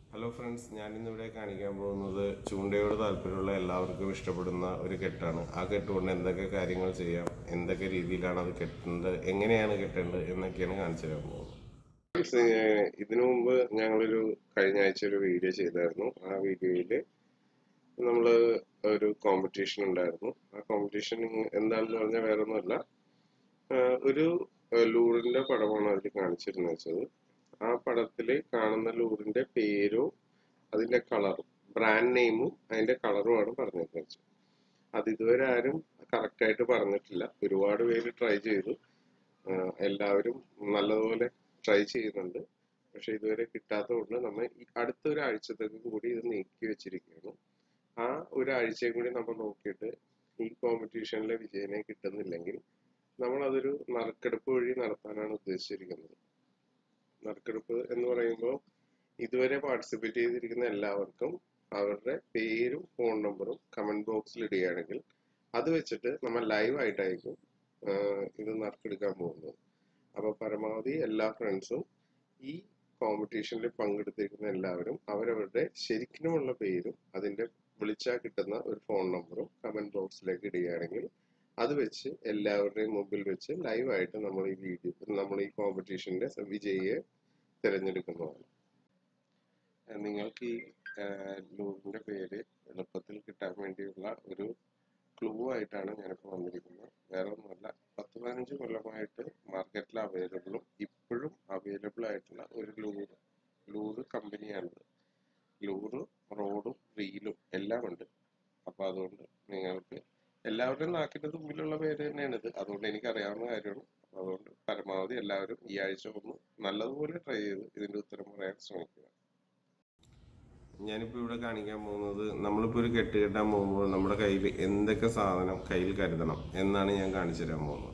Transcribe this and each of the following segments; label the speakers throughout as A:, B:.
A: hello friends ഞാനിന്നിവിടെ കാണിക്കാൻ പോകുന്നത് ചൂണ്ടയോട് താല്പര്യമുള്ള എല്ലാവർക്കും ഇഷ്ടപ്പെടുന്ന ഒരു കെട്ടാണ് ആ കെട്ട് കൊണ്ട് എന്തൊക്കെ കാര്യങ്ങൾ ചെയ്യാം എന്തൊക്കെ രീതിയിലാണ് അത് കെട്ടേണ്ടത് എങ്ങനെയാണ് കെട്ടേണ്ടത് എന്നൊക്കെയാണ് കാണിച്ചു തരാൻ പോകുന്നത് Friends, ഏർ ഇതിനു മുമ്പ് ഞങ്ങളൊരു കഴിഞ്ഞ ആഴ്ച ഒരു വീഡിയോ ചെയ്തായിരുന്നു ആ വീഡിയോയിൽ നമ്മൾ ഒരു കോമ്പറ്റീഷൻ ഉണ്ടായിരുന്നു ആ കോമ്പറ്റീഷൻ എന്താണെന്ന് പറഞ്ഞാൽ വേറെ ഒന്നുമല്ല ആഹ് ഒരു ലൂറിന്റെ പടമാണ് അതിൽ കാണിച്ചിരുന്നത് വെച്ചത് ആ പടത്തിൽ കാണുന്ന ലൂറിന്റെ പേരും അതിന്റെ കളറും ബ്രാൻഡ് നെയിമും അതിന്റെ കളറുമാണ് പറഞ്ഞിരുന്നത് വെച്ചത് അത് ഇതുവരെ ആരും കറക്റ്റ് ആയിട്ട് പറഞ്ഞിട്ടില്ല ഒരുപാട് പേര് ട്രൈ ചെയ്തു ആഹ് എല്ലാവരും നല്ലതുപോലെ ട്രൈ ചെയ്യുന്നുണ്ട് പക്ഷെ ഇതുവരെ കിട്ടാത്തതുകൊണ്ട് നമ്മൾ ഈ അടുത്ത ഒരാഴ്ചത്തേക്ക് കൂടി ഇത് നീക്കി വെച്ചിരിക്കുകയാണ് ആ ഒരാഴ്ചയും കൂടി നമ്മൾ നോക്കിയിട്ട് ഈ കോമ്പറ്റീഷനിലെ വിജയനെ കിട്ടുന്നില്ലെങ്കിൽ നമ്മൾ അതൊരു നറുക്കെടുപ്പ് വഴി നടത്താനാണ് ഉദ്ദേശിച്ചിരിക്കുന്നത് നറുക്കെടുപ്പ് എന്ന് പറയുമ്പോൾ ഇതുവരെ പാർട്ടിസിപ്പേറ്റ് ചെയ്തിരിക്കുന്ന എല്ലാവർക്കും അവരുടെ പേരും ഫോൺ നമ്പറും കമന്റ് ബോക്സിൽ ഇടുകയാണെങ്കിൽ അത് വെച്ചിട്ട് നമ്മൾ ലൈവ് ആയിട്ടായിരിക്കും ആഹ് ഇത് നറുക്കെടുക്കാൻ പോകുന്നത് അപ്പൊ പരമാവധി എല്ലാ ഫ്രണ്ട്സും ഈ കോമ്പറ്റീഷനിൽ പങ്കെടുത്തിരിക്കുന്ന എല്ലാവരും അവരവരുടെ ശരിക്കുമുള്ള പേരും അതിന്റെ വിളിച്ചാൽ കിട്ടുന്ന ഒരു ഫോൺ നമ്പറും കമന്റ് ബോക്സിലേക്ക് ഇടുകയാണെങ്കിൽ അത് വെച്ച് എല്ലാവരുടെയും മുമ്പിൽ വെച്ച് ലൈവായിട്ട് നമ്മൾ ഈ വീഡിയോ നമ്മൾ ഈ കോമ്പറ്റീഷന്റെ വിജയിയെ തിരഞ്ഞെടുക്കുന്നതാണ് ഏഹ് നിങ്ങൾക്ക് ഈ ലൂറിന്റെ പേര് എളുപ്പത്തിൽ കിട്ടാൻ വേണ്ടിയുള്ള ഒരു ക്ലൂ ആയിട്ടാണ് ഞാനിപ്പോൾ വന്നിരിക്കുന്നത് വേറെ ഒന്നുമല്ല പത്ത് പതിനഞ്ച് കൊല്ലമായിട്ട് മാർക്കറ്റിൽ അവൈലബിളും ഇപ്പോഴും അവൈലബിൾ ആയിട്ടുള്ള ഒരു ലൂറ് ലൂറ് കമ്പനിയാണിത് ലൂറ് റോഡും റീലും എല്ലാം ഉണ്ട് അപ്പൊ അതുകൊണ്ട് നിങ്ങൾക്ക് എല്ലാവരുടെയും നാക്കിന്റെ തുമ്പിലുള്ള പേര് തന്നെയാണ് ഇത് അതുകൊണ്ട് എനിക്ക് അറിയാവുന്ന കാര്യമാണ് അപ്പൊ അതുകൊണ്ട് പരമാവധി എല്ലാവരും ഈ ആഴ്ച ഒന്ന് നല്ലതുപോലെ ട്രൈ ചെയ്ത് ഇതിന്റെ ഉത്തരം പറയാൻ ശ്രമിക്കുക ഞാനിപ്പോൾ ഇവിടെ കാണിക്കാൻ പോകുന്നത് നമ്മളിപ്പോൾ ഒരു കെട്ട് കെട്ടാൻ പോകുമ്പോൾ നമ്മുടെ കയ്യിൽ എന്തൊക്കെ സാധനം കയ്യിൽ കരുതണം എന്നാണ് ഞാൻ കാണിച്ചു തരാൻ പോകുന്നത്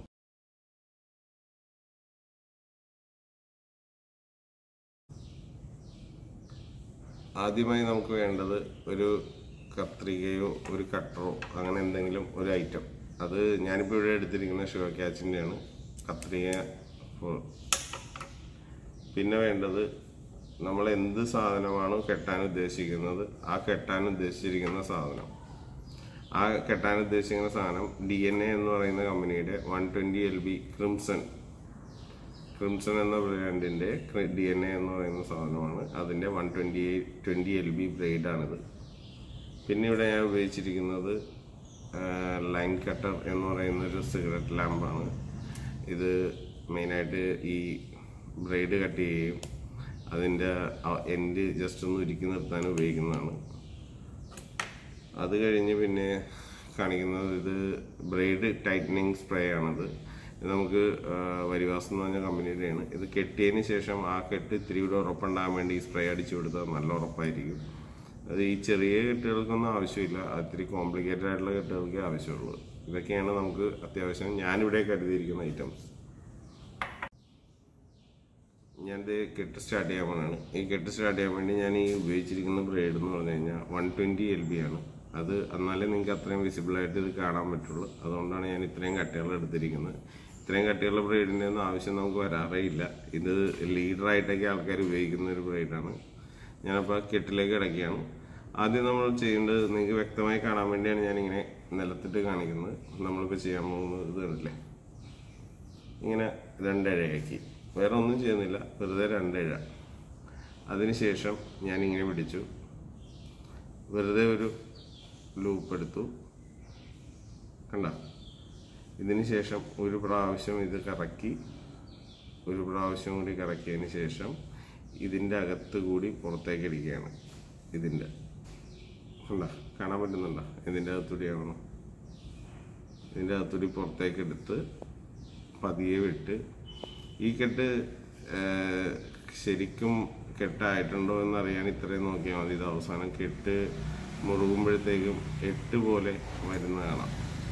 A: ആദ്യമായി നമുക്ക് വേണ്ടത് ഒരു കത്രികയോ ഒരു കട്ടറോ അങ്ങനെ എന്തെങ്കിലും ഒരു ഐറ്റം അത് ഞാനിപ്പോൾ ഇവിടെ എടുത്തിരിക്കുന്ന ഷുഗർ ക്യാച്ചിൻ്റെയാണ് കത്രിക ഫോ- പിന്നെ വേണ്ടത് നമ്മൾ എന്ത് സാധനമാണോ കെട്ടാൻ ഉദ്ദേശിക്കുന്നത് ആ കെട്ടാൻ ഉദ്ദേശിച്ചിരിക്കുന്ന സാധനം ആ കെട്ടാൻ ഉദ്ദേശിക്കുന്ന സാധനം ഡി എൻ എ എന്ന് പറയുന്ന കമ്പനിയുടെ one twenty L B crimson crimson എന്ന ബ്രാൻഡിൻ്റെ ഡി എൻ എ എന്ന് പറയുന്ന സാധനമാണ് അതിൻ്റെ one twenty twenty L B ബ്ലേഡാണിത് പിന്നെ ഇവിടെ ഞാൻ ഉപയോഗിച്ചിരിക്കുന്നത് ലൈൻ കട്ടർ എന്ന് പറയുന്ന ഒരു സിഗരറ്റ് ലാമ്പാണ് ഇത് മെയിനായിട്ട് ഈ ബ്ലേഡ് കട്ട് ചെയ്യുകയും അതിൻ്റെ എൻഡ് ജസ്റ്റ് ഒന്ന് ഉരുക്കി നിർത്താൻ ഉപയോഗിക്കുന്നതാണ് അത് കഴിഞ്ഞ് പിന്നെ കാണിക്കുന്നത് ഇത് ബ്ലേഡ് ടൈറ്റനിങ് സ്പ്രേ ആണത് ഇത് നമുക്ക് ആ, വരിവാസം എന്ന് പറഞ്ഞ കമ്പനിയുടെയാണ് ഇത് കെട്ടിയതിന് ശേഷം ആ കെട്ട് ഇത്തിരി കൂടെ ഉറപ്പുണ്ടാകാൻ വേണ്ടി ഈ സ്പ്രേ അടിച്ചു കൊടുത്താൽ നല്ല ഉറപ്പായിരിക്കും അത് ഈ ചെറിയ കെട്ടുകൾക്കൊന്നും ആവശ്യമില്ല അത് ഇത്തിരി കോംപ്ലിക്കേറ്റഡ് ആയിട്ടുള്ള കെട്ടുകൾക്കേ ആവശ്യമുള്ളൂ ഇതൊക്കെയാണ് നമുക്ക് അത്യാവശ്യം ഞാനിവിടെ കരുതിയിരിക്കുന്ന ഐറ്റംസ് ഞാനിത് കെട്ട് സ്റ്റാർട്ട് ചെയ്യാൻ പോണാണ് ഈ കെട്ട് സ്റ്റാർട്ട് ചെയ്യാൻ വേണ്ടി ഞാൻ ഈ ഉപയോഗിച്ചിരിക്കുന്ന ബ്ലേഡ് എന്ന് പറഞ്ഞു കഴിഞ്ഞാൽ വൺ ട്വൻറ്റി എൽ ബി ആണ് അത് എന്നാലേ നിങ്ങൾക്ക് അത്രയും വിസിബിളായിട്ട് ഇത് കാണാൻ പറ്റുള്ളൂ അതുകൊണ്ടാണ് ഞാൻ ഇത്രയും കട്ടികൾ എടുത്തിരിക്കുന്നത് ഇത്രയും കട്ടിയുള്ള ബ്ലേഡിൻ്റെ ഒന്നും ആവശ്യം നമുക്ക് വരാറേ ഇല്ല ഇത് ലീഡറായിട്ടൊക്കെ ആൾക്കാർ ഉപയോഗിക്കുന്ന ഒരു ബ്ലേഡാണ് ഞാനപ്പോൾ കെട്ടിലേക്ക് കിടക്കുകയാണ് ആദ്യം നമ്മൾ ചെയ്യേണ്ടത് നിങ്ങൾക്ക് വ്യക്തമായി കാണാൻ വേണ്ടിയാണ് ഞാനിങ്ങനെ നിലത്തിട്ട് കാണിക്കുന്നത് നമ്മളിപ്പോൾ ചെയ്യാൻ പോകുന്നത് ഇത് കണ്ടില്ലേ ഇങ്ങനെ രണ്ടഴയാക്കി വേറെ ഒന്നും ചെയ്യുന്നില്ല വെറുതെ രണ്ടഴ അതിനുശേഷം ഞാനിങ്ങനെ പിടിച്ചു വെറുതെ ഒരു ലൂപ്പ് എടുത്തു കണ്ട ഇതിന് ശേഷം ഒരു പ്രാവശ്യം ഇത് കറക്കി ഒരു പ്രാവശ്യം കൂടി കറക്കിയതിന് ശേഷം ഇതിൻ്റെ അകത്ത് കൂടി പുറത്തേക്ക് അടിക്കുകയാണ് ഇതിൻ്റെ കണ്ട കാണാൻ പറ്റുന്നുണ്ടോ ഇതിൻ്റെ അകത്തൂടിയാണോ ഇതിൻ്റെ അകത്തൂടി പുറത്തേക്ക് എടുത്ത് പതിയെ വിട്ട് ഈ കെട്ട് ഏർ, ശരിക്കും കെട്ടായിട്ടുണ്ടോ എന്നറിയാൻ ഇത്രയും നോക്കിയാൽ മതി ഇത് അവസാനം കെട്ട് മുറുകുമ്പോഴത്തേക്കും എട്ട് പോലെ വരുന്ന കാണാം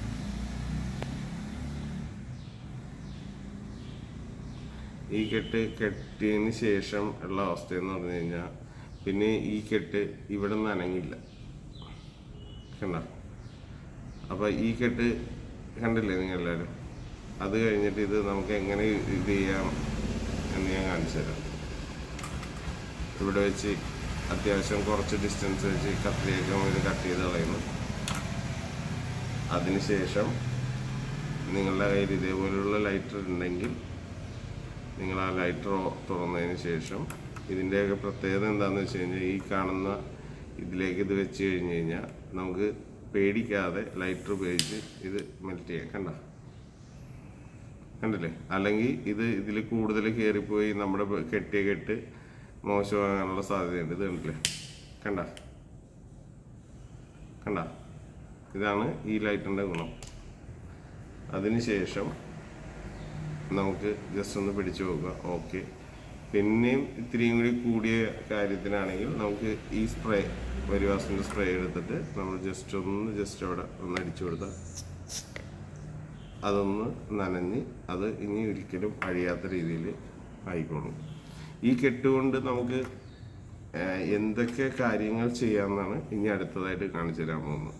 A: ഈ കെട്ട് കെട്ടിയതിന് ശേഷം ഉള്ള അവസ്ഥ എന്ന് പറഞ്ഞു കഴിഞ്ഞാൽ പിന്നെ ഈ കെട്ട് ഇവിടെ നിന്ന് അനങ്ങില്ല കണ്ട അപ്പൊ ഈ കെട്ട് കണ്ടില്ലേ നിങ്ങൾ എല്ലാവരും അത് കഴിഞ്ഞിട്ട് ഇത് നമുക്ക് എങ്ങനെ ഇത് ചെയ്യാം എന്ന് ഞാൻ കാണിച്ചു തരാം ഇവിടെ വെച്ച് അത്യാവശ്യം കുറച്ച് ഡിസ്റ്റൻസ് വെച്ച് കത്തിയൊക്കെ ഇത് കട്ട് ചെയ്ത് കളയുന്നു അതിനുശേഷം നിങ്ങളുടെ കയ്യിൽ ഇതേപോലെയുള്ള ലൈറ്റർ ഉണ്ടെങ്കിൽ നിങ്ങൾ ആ ലൈറ്റർ തുറന്നതിന് ശേഷം ഇതിൻ്റെയൊക്കെ പ്രത്യേകത എന്താണെന്ന് വെച്ച് കഴിഞ്ഞാൽ ഈ കാണുന്ന ഇതിലേക്ക് ഇത് വെച്ച് കഴിഞ്ഞ് കഴിഞ്ഞാൽ നമുക്ക് പേടിക്കാതെ ലൈറ്റർ ഉപയോഗിച്ച് ഇത് മെൽറ്റ് ചെയ്യാം കണ്ട കണ്ടില്ലേ അല്ലെങ്കിൽ ഇത് ഇതിൽ കൂടുതൽ കയറിപ്പോയി നമ്മുടെ ബ- കെട്ടിയ കെട്ട് മോശമാകാനുള്ള സാധ്യതയുണ്ട് ഇത് കണ്ടില്ലേ കണ്ട കണ്ട ഇതാണ് ഈ ലൈറ്റിൻ്റെ ഗുണം അതിനുശേഷം നമുക്ക് ജസ്റ്റ് ഒന്ന് പിടിച്ചു നോക്കുക ഓക്കെ പിന്നെയും ഇത്തിരിയും കൂടി കൂടിയ കാര്യത്തിനാണെങ്കിൽ നമുക്ക് ഈ സ്പ്രേ വരിവാസിൻ്റെ സ്പ്രേ എടുത്തിട്ട് നമ്മൾ ജസ്റ്റ് ഒന്ന് ജസ്റ്റ് അവിടെ ഒന്ന് അടിച്ചു കൊടുത്താൽ അതൊന്ന് നനഞ്ഞ് അത് ഇനി ഒരിക്കലും അഴിയാത്ത രീതിയിൽ ആയിക്കോളും ഈ കെട്ടുകൊണ്ട് നമുക്ക് ഏഹ്, എന്തൊക്കെ കാര്യങ്ങൾ ചെയ്യാമെന്നാണ് ഇനി അടുത്തതായിട്ട് കാണിച്ചു തരാൻ പോകുന്നത്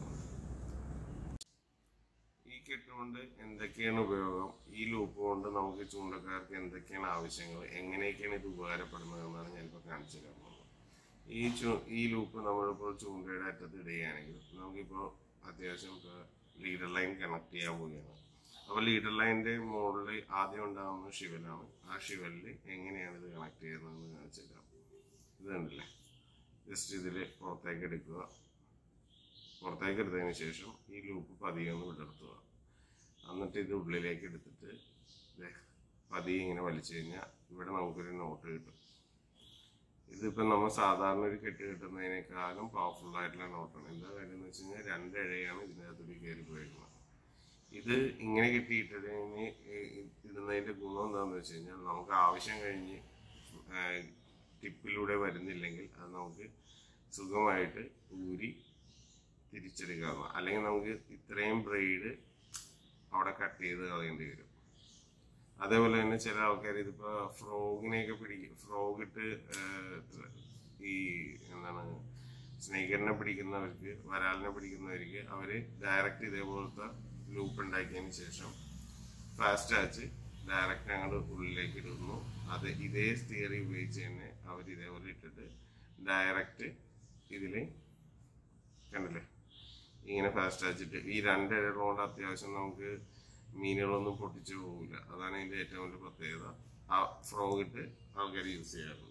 A: ഈ കെട്ടുകൊണ്ട് എന്തൊക്കെയാണ് ഉപയോഗം ഈ ലൂപ്പ് കൊണ്ട് നമുക്ക് ചൂണ്ടക്കാർക്ക് എന്തൊക്കെയാണ് ആവശ്യങ്ങൾ എങ്ങനെയൊക്കെയാണ് ഇത് ഉപകാരപ്പെടുന്നത് എന്നാണ് ഞാനിപ്പോൾ കാണിച്ചു തരാൻ പോകുന്നത് ഈ ചൂ ഈ ലൂപ്പ് നമ്മളിപ്പോൾ ചൂണ്ടയുടെ അറ്റത്ത് ഇടുകയാണെങ്കിൽ നമുക്കിപ്പോൾ അത്യാവശ്യം ഇപ്പോൾ ലീഡർ ലൈൻ കണക്ട് ചെയ്യാൻ പോവുകയാണ് അപ്പോൾ ലീഡർ ലൈനിൻ്റെ മുകളിൽ ആദ്യം ഉണ്ടാകുന്ന ഷിവലാണ് ആ ഷിവലിൽ എങ്ങനെയാണ് ഇത് കണക്ട് ചെയ്യുന്നതെന്ന് കാണിച്ചു തരാം ഇത് കണ്ടില്ലേ ജസ്റ്റ് ഇതിൽ പുറത്തേക്ക് എടുക്കുക പുറത്തേക്ക് എടുത്തതിന് ശേഷം ഈ ലൂപ്പ് പതിയെ ഒന്ന് വിടർത്തുക എന്നിട്ട് ഇത് ഉള്ളിലേക്ക് എടുത്തിട്ട് ദേ പതിയെ ഇങ്ങനെ വലിച്ചു കഴിഞ്ഞാൽ ഇവിടെ നമുക്കൊരു നോട്ട് കിട്ടും ഇതിപ്പോൾ നമ്മൾ സാധാരണ ഒരു കെട്ട് കിട്ടുന്നതിനേക്കാളും പവർഫുൾ ആയിട്ടുള്ള നോട്ടാണ് എന്താ കാര്യം എന്ന് വെച്ച് കഴിഞ്ഞാൽ രണ്ട് ഇഴയാണ് ഇതിൻ്റെ അകത്തൂടി കയറി പോയിരുന്നത് ഇത് ഇങ്ങനെ കെട്ടിയിട്ടതിന് ഇടുന്നതിൻ്റെ ഗുണം എന്താണെന്ന് വെച്ച് കഴിഞ്ഞാൽ നമുക്ക് ആവശ്യം കഴിഞ്ഞ് ടിപ്പിലൂടെ വരുന്നില്ലെങ്കിൽ അത് നമുക്ക് സുഖമായിട്ട് ഊരി തിരിച്ചെടുക്കാവുന്ന അല്ലെങ്കിൽ നമുക്ക് ഇത്രയും ബ്രെയ്ഡ് അവിടെ കട്ട് ചെയ്ത് കളയേണ്ടി വരും അതേപോലെ തന്നെ ചില ആൾക്കാർ ഇതിപ്പോ ഫ്രോഗിനെയൊക്കെ പിടിക്കും ഫ്രോഗ് ഇട്ട് ഏഹ്, ഈ എന്താണ് സ്നേക്കറിനെ പിടിക്കുന്നവർക്ക് വരാലിനെ പിടിക്കുന്നവർക്ക് അവര് ഡയറക്റ്റ് ഇതേപോലത്തെ ലൂപ്പ് ഉണ്ടാക്കിയതിന് ശേഷം ഫാസ്റ്റ് ആച്ച് ഡയറക്റ്റ് അങ്ങോട്ട് ഉള്ളിലേക്ക് ഇടുന്നു അത് ഇതേ തിയറി ഉപയോഗിച്ച് തന്നെ അവർ ഇതേപോലെ ഇട്ടിട്ട് ഡയറക്റ്റ് ഇതിൽ കണ്ടില്ലേ ഇങ്ങനെ ഫാസ്റ്റ് ആച്ചിട്ട് ഈ രണ്ട് ഇഴകളുകൊണ്ട് അത്യാവശ്യം നമുക്ക് മീനുകളൊന്നും പൊട്ടിച്ചു പോകില്ല അതാണ് ഇതിന്റെ ഏറ്റവും വലിയ പ്രത്യേകത ആ ഫ്രോഗ് ഇട്ട് ആൾക്കാർ യൂസ് ചെയ്യാറുണ്ട്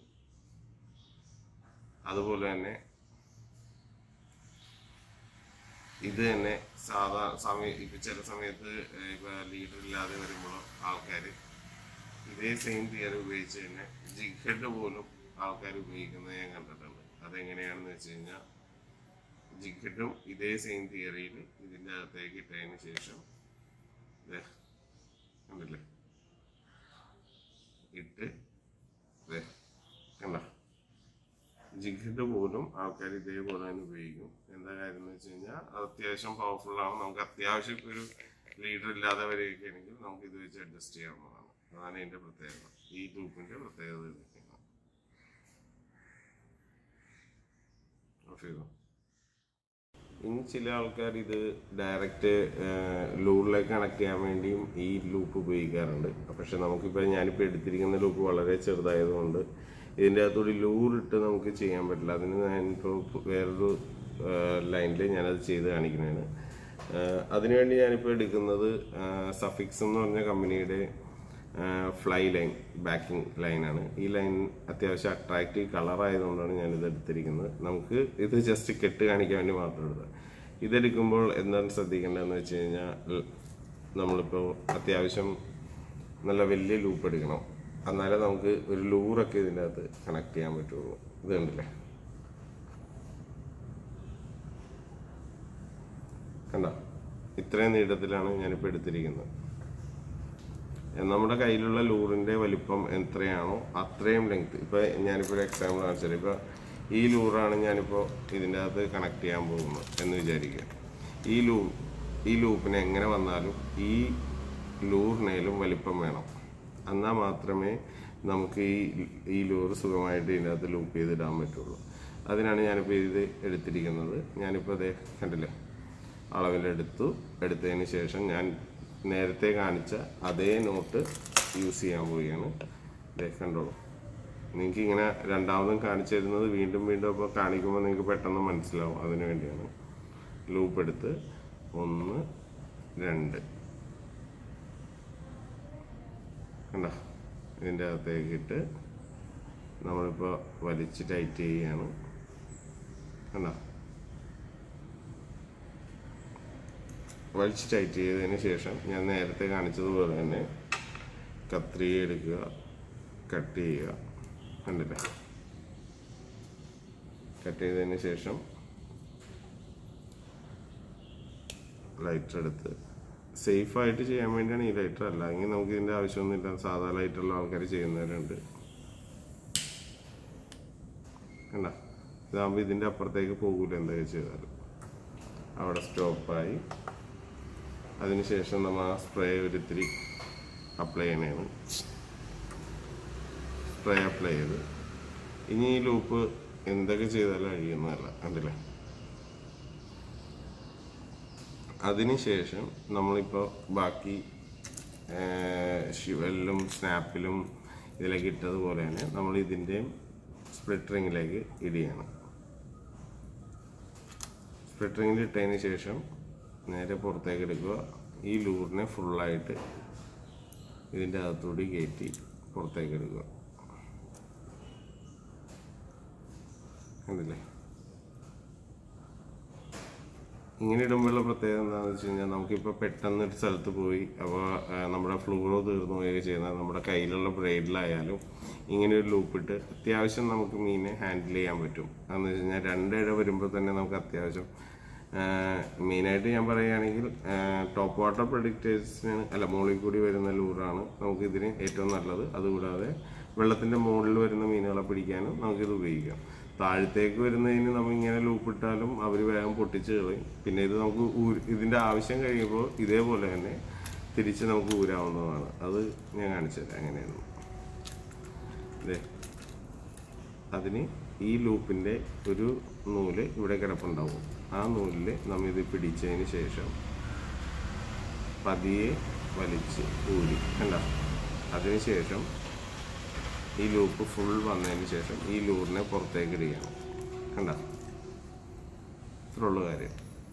A: അതുപോലെ തന്നെ ഇത് തന്നെ സാധാ സമയം ഇപ്പൊ ചില സമയത്ത് ഏഹ്, ഇപ്പൊ ലീഡർ ഇല്ലാതെ വരുമ്പോൾ ആൾക്കാർ ഇതേ സെയിം തിയറി ഉപയോഗിച്ച് തന്നെ ജിഗ് ഹെഡ് പോലും ആൾക്കാർ ഉപയോഗിക്കുന്നത് ഞാൻ കണ്ടിട്ടുണ്ട് അതെങ്ങനെയാണെന്ന് വെച്ച് കഴിഞ്ഞാൽ ജിഗറ്റും ഇതേ സെയിം തിയറിയിൽ ഇതിൻ്റെ അകത്തേക്ക് ഇട്ടതിന് ശേഷം ദേ, കണ്ടില്ലേ ഇട്ട് ദേ, കണ്ട ജിഗറ്റ് പോലും ആൾക്കാർ ഇതേപോലെ തന്നെ ഉപയോഗിക്കും എന്താ കാര്യം എന്ന് വെച്ച് കഴിഞ്ഞാൽ അത് അത്യാവശ്യം പവർഫുൾ ആവും നമുക്ക് അത്യാവശ്യം ഇപ്പൊ ഒരു ലീഡർ ഇല്ലാതെ വരികയൊക്കെ ആണെങ്കിൽ നമുക്ക് ഇത് വെച്ച് അഡ്ജസ്റ്റ് ചെയ്യാവുന്നതാണ് അതാണ് ഇതിന്റെ പ്രത്യേകത ഈ ലൂപ്പിന്റെ പ്രത്യേകത ഇതൊക്കെയാണ് ഓഫ് ചെയ്തോ ഇനി ചില ആൾക്കാർ ഇത് ഡയറക്റ്റ് ലൂറിലേക്ക് കണക്ട് ചെയ്യാൻ വേണ്ടിയും ഈ ലൂപ്പ് ഉപയോഗിക്കാറുണ്ട് പക്ഷെ നമുക്കിപ്പോൾ ഞാനിപ്പോൾ എടുത്തിരിക്കുന്ന ലൂപ്പ് വളരെ ചെറുതായതുകൊണ്ട് ഇതിൻ്റെ അകത്തൂടി ലൂറിട്ട് നമുക്ക് ചെയ്യാൻ പറ്റില്ല അതിന് ഞാനിപ്പോൾ വേറൊരു ലൈനിൽ ഞാനത് ചെയ്ത് കാണിക്കുന്നതാണ് ഏഹ് അതിനുവേണ്ടി ഞാനിപ്പോൾ എടുക്കുന്നത് സഫിക്സ് എന്ന് പറഞ്ഞ കമ്പനിയുടെ ഫ്ലൈ ലൈൻ ബാക്കിംഗ് ലൈനാണ് ഈ ലൈൻ അത്യാവശ്യം അട്രാക്റ്റീവ് കളർ ആയതുകൊണ്ടാണ് ഞാനിത് എടുത്തിരിക്കുന്നത് നമുക്ക് ഇത് ജസ്റ്റ് കെട്ട് കാണിക്കാൻ വേണ്ടി മാത്രം എടുത്തത് ഇതെടുക്കുമ്പോൾ എന്താണ് ശ്രദ്ധിക്കേണ്ടതെന്ന് വെച്ച് കഴിഞ്ഞാൽ ൽ- നമ്മളിപ്പോൾ അത്യാവശ്യം നല്ല വലിയ ലൂപ്പ് എടുക്കണം എന്നാലേ നമുക്ക് ഒരു ലൂറൊക്കെ ഇതിൻ്റെ അകത്ത് കണക്ട് ചെയ്യാൻ പറ്റുള്ളൂ ഇത് കണ്ടില്ലേ കണ്ട ഇത്രയും നീളത്തിലാണ് ഞാനിപ്പോൾ എടുത്തിരിക്കുന്നത് നമ്മുടെ കയ്യിലുള്ള ലൂറിന്റെ വലിപ്പം എത്രയാണോ അത്രയും ലെങ്ത് ഇപ്പൊ ഞാനിപ്പോൾ ഒരു എക്സാമ്പിൾ കാണിച്ചാൽ ഇപ്പൊ ഈ ലൂറാണ് ഞാനിപ്പോൾ ഇതിൻ്റെ അകത്ത് കണക്ട് ചെയ്യാൻ പോകുന്നത് എന്ന് വിചാരിക്കുക ഈ ലൂ ഈ ലൂപ്പിന് എങ്ങനെ വന്നാലും ഈ ലൂറിനേലും വലിപ്പം വേണം എന്നാൽ മാത്രമേ നമുക്ക് ഈ ഈ ലൂറ് സുഖമായിട്ട് ഇതിനകത്ത് ലൂപ്പ് ചെയ്തിടാൻ പറ്റുള്ളൂ അതിനാണ് ഞാനിപ്പോൾ ഇത് എടുത്തിരിക്കുന്നത് ഞാനിപ്പോൾ അതേ കണ്ടില്ലേ അളവിലെടുത്തു എടുത്തതിന് ശേഷം ഞാൻ നേരത്തെ കാണിച്ച അതേ നോട്ട് യൂസ് ചെയ്യാൻ പോവുകയാണ് ദേ കണ്ടോളൂ നിങ്ങൾക്ക് ഇങ്ങനെ രണ്ടാമതും കാണിച്ചു തരുന്നത് വീണ്ടും വീണ്ടും അപ്പോൾ കാണിക്കുമ്പോൾ നിങ്ങൾക്ക് പെട്ടെന്ന് മനസ്സിലാവും അതിന് വേണ്ടിയാണ് ലൂപ്പ് എടുത്ത് ഒന്ന് രണ്ട് കണ്ട ഇതിൻ്റെ അകത്തേക്ക് ഇട്ട് നമ്മളിപ്പോൾ വലിച്ച് ടൈറ്റ് ചെയ്യുകയാണ് കണ്ട വലിച്ച് ടൈറ്റ് ചെയ്തതിന് ശേഷം ഞാൻ നേരത്തെ കാണിച്ചതുപോലെ തന്നെ കത്രിക എടുക്കുക കട്ട് ചെയ്യുക കണ്ടില്ലേ കട്ട് ചെയ്തതിന് ശേഷം ലൈറ്റർ എടുത്ത് സേഫായിട്ട് ചെയ്യാൻ വേണ്ടിയാണ് ഈ ലൈറ്റർ അല്ല എങ്കിൽ നമുക്ക് ഇതിൻ്റെ ആവശ്യമൊന്നുമില്ല സാധാ ലൈറ്റുള്ള ആൾക്കാർ ചെയ്യുന്നവരുണ്ട് കണ്ട ഇതാകുമ്പോൾ ഇതിൻ്റെ അപ്പുറത്തേക്ക് പോകൂല എന്തൊക്കെ ചെയ്താലും അവിടെ സ്റ്റോപ്പായി അതിനുശേഷം നമ്മൾ ആ സ്പ്രേ ഒരിത്തിരി അപ്ലൈ ചെയ്യണതാണ് സ്പ്രേ അപ്ലൈ ചെയ്ത് ഇനി ഈ ലൂപ്പ് എന്തൊക്കെ ചെയ്താലും അഴിയുന്നതല്ല കണ്ടില്ലേ അതിനുശേഷം നമ്മളിപ്പോൾ ബാക്കി ഷിവലിലും സ്നാപ്പിലും ഇതിലേക്ക് ഇട്ടതുപോലെ തന്നെ നമ്മൾ ഇതിൻ്റെയും സ്പ്ലിറ്റ് റിങ്ങിലേക്ക് ഇടുകയാണ് സ്പ്ലിറ്റ് റിങ്ങിൽ ഇട്ടതിന് ശേഷം നേരെ പുറത്തേക്ക് എടുക്കുക ഈ ലൂറിനെ ഫുള്ളായിട്ട് ഇതിൻ്റെ അകത്തൂടി കയറ്റി പുറത്തേക്ക് എടുക്കുക കണ്ടില്ലേ ഇങ്ങനെ ഇടുമ്പോഴുള്ള പ്രത്യേകത എന്താണെന്ന് വെച്ച് കഴിഞ്ഞാൽ നമുക്കിപ്പോൾ പെട്ടെന്ന് ഒരു സ്ഥലത്ത് പോയി അപ്പോൾ നമ്മുടെ ഫ്ലൂറോ തീർന്നു പോവുകയൊക്കെ ചെയ്യുന്നത് നമ്മുടെ കയ്യിലുള്ള ബ്രൈഡിലായാലും ഇങ്ങനെ ഒരു ലൂപ്പ് ഇട്ട് അത്യാവശ്യം നമുക്ക് മീനെ ഹാൻഡിൽ ചെയ്യാൻ പറ്റും അതെന്ന് വെച്ച് കഴിഞ്ഞാൽ രണ്ടിഴ വരുമ്പോൾ തന്നെ നമുക്ക് അത്യാവശ്യം മെയിനായിട്ട് ഞാൻ പറയുകയാണെങ്കിൽ ടോപ്പ് വാട്ടർ പ്രൊഡിക്റ്റേഴ്സിന് അല്ല മുകളിൽ കൂടി വരുന്ന ലൂറാണ് നമുക്കിതിന് ഏറ്റവും നല്ലത് അതുകൂടാതെ വെള്ളത്തിൻ്റെ മുകളിൽ വരുന്ന മീനുകളെ പിടിക്കാനും നമുക്കിത് ഉപയോഗിക്കാം താഴത്തേക്ക് വരുന്നതിന് നമ്മൾ ഇങ്ങനെ ലൂപ്പിട്ടാലും അവർ വേഗം പൊട്ടിച്ച് കളയും പിന്നെ ഇത് നമുക്ക് ഊര് ഇതിൻ്റെ ആവശ്യം കഴിയുമ്പോൾ ഇതേപോലെ തന്നെ തിരിച്ച് നമുക്ക് ഊരാവുന്നതാണ് അത് ഞാൻ കാണിച്ചു തരാം എങ്ങനെയാണ് അതെ അതിന് ഈ ലൂപ്പിൻ്റെ ഒരു നൂല് ഇവിടെ കിടപ്പുണ്ടാവും ആ നൂലിൽ നമ്മൾ ഇത് പിടിച്ചതിന് ശേഷം പതിയെ വലിച്ച് ഊരി കണ്ട അതിനുശേഷം ഈ ലൂപ്പ് ഫുൾ വന്നതിന് ശേഷം ഈ ലൂറിനെ പുറത്തേക്ക് ഇടുകയാണ് കണ്ട ഇത്രയുള്ള കാര്യം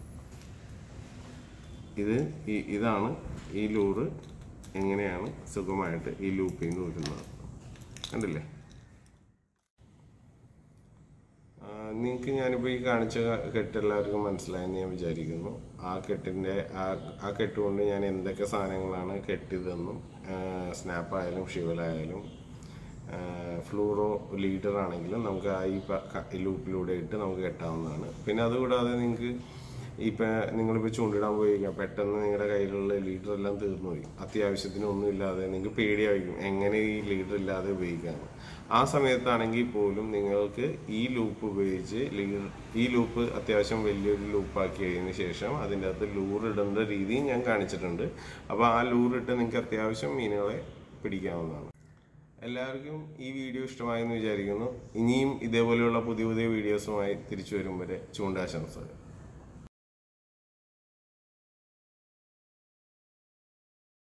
A: ഇത് ഈ ഇതാണ് ഈ ലൂറ് എങ്ങനെയാണ് സുഖമായിട്ട് ഈ ലൂപ്പിൽ നിന്ന് ഊരുന്നത് കണ്ടില്ലേ നിങ്ങൾക്ക് ഞാനിപ്പോൾ ഈ കാണിച്ച കെട്ട് എല്ലാവർക്കും മനസ്സിലായെന്ന് ഞാൻ വിചാരിക്കുന്നു ആ കെട്ടിൻ്റെ ആ ആ കെട്ട് കൊണ്ട് ഞാൻ എന്തൊക്കെ സാധനങ്ങളാണ് കെട്ടിയതെന്നും സ്നാപ്പ് ആയാലും ഷിവലായാലും ഫ്ലൂറോ ലീഡർ ആണെങ്കിലും നമുക്ക് ആ ഈ പ- ക- ഈ ലൂപ്പിലൂടെ ഇട്ട് നമുക്ക് കെട്ടാവുന്നതാണ് പിന്നെ അതുകൂടാതെ നിങ്ങൾക്ക് ഇപ്പം നിങ്ങളിപ്പോൾ ചൂണ്ടിടാൻ പോയി കഴിഞ്ഞാൽ പെട്ടെന്ന് നിങ്ങളുടെ കയ്യിലുള്ള ലീഡർ എല്ലാം തീർന്നു പോയി അത്യാവശ്യത്തിന് ഒന്നും ഇല്ലാതെ നിങ്ങൾക്ക് പേടിയായിരിക്കും എങ്ങനെ ഈ ലീഡർ ഇല്ലാതെ ഉപയോഗിക്കാമെന്ന് ആ സമയത്താണെങ്കിൽ പോലും നിങ്ങൾക്ക് ഈ ലൂപ്പ് ഉപയോഗിച്ച് ലീഡർ ഈ ലൂപ്പ് അത്യാവശ്യം വലിയൊരു ലൂപ്പാക്കി കഴിഞ്ഞതിന് ശേഷം അതിൻ്റെ അകത്ത് ലൂർ ഇടേണ്ട രീതിയും ഞാൻ കാണിച്ചിട്ടുണ്ട് അപ്പോൾ ആ ലൂർ ഇട്ട് നിങ്ങൾക്ക് അത്യാവശ്യം മീനുകളെ പിടിക്കാവുന്നതാണ് എല്ലാവർക്കും ഈ വീഡിയോ ഇഷ്ടമായെന്ന് വിചാരിക്കുന്നു ഇനിയും ഇതേപോലെയുള്ള പുതിയ പുതിയ വീഡിയോസുമായി തിരിച്ചു വരും വരെ ചൂണ്ടാശംസകൾ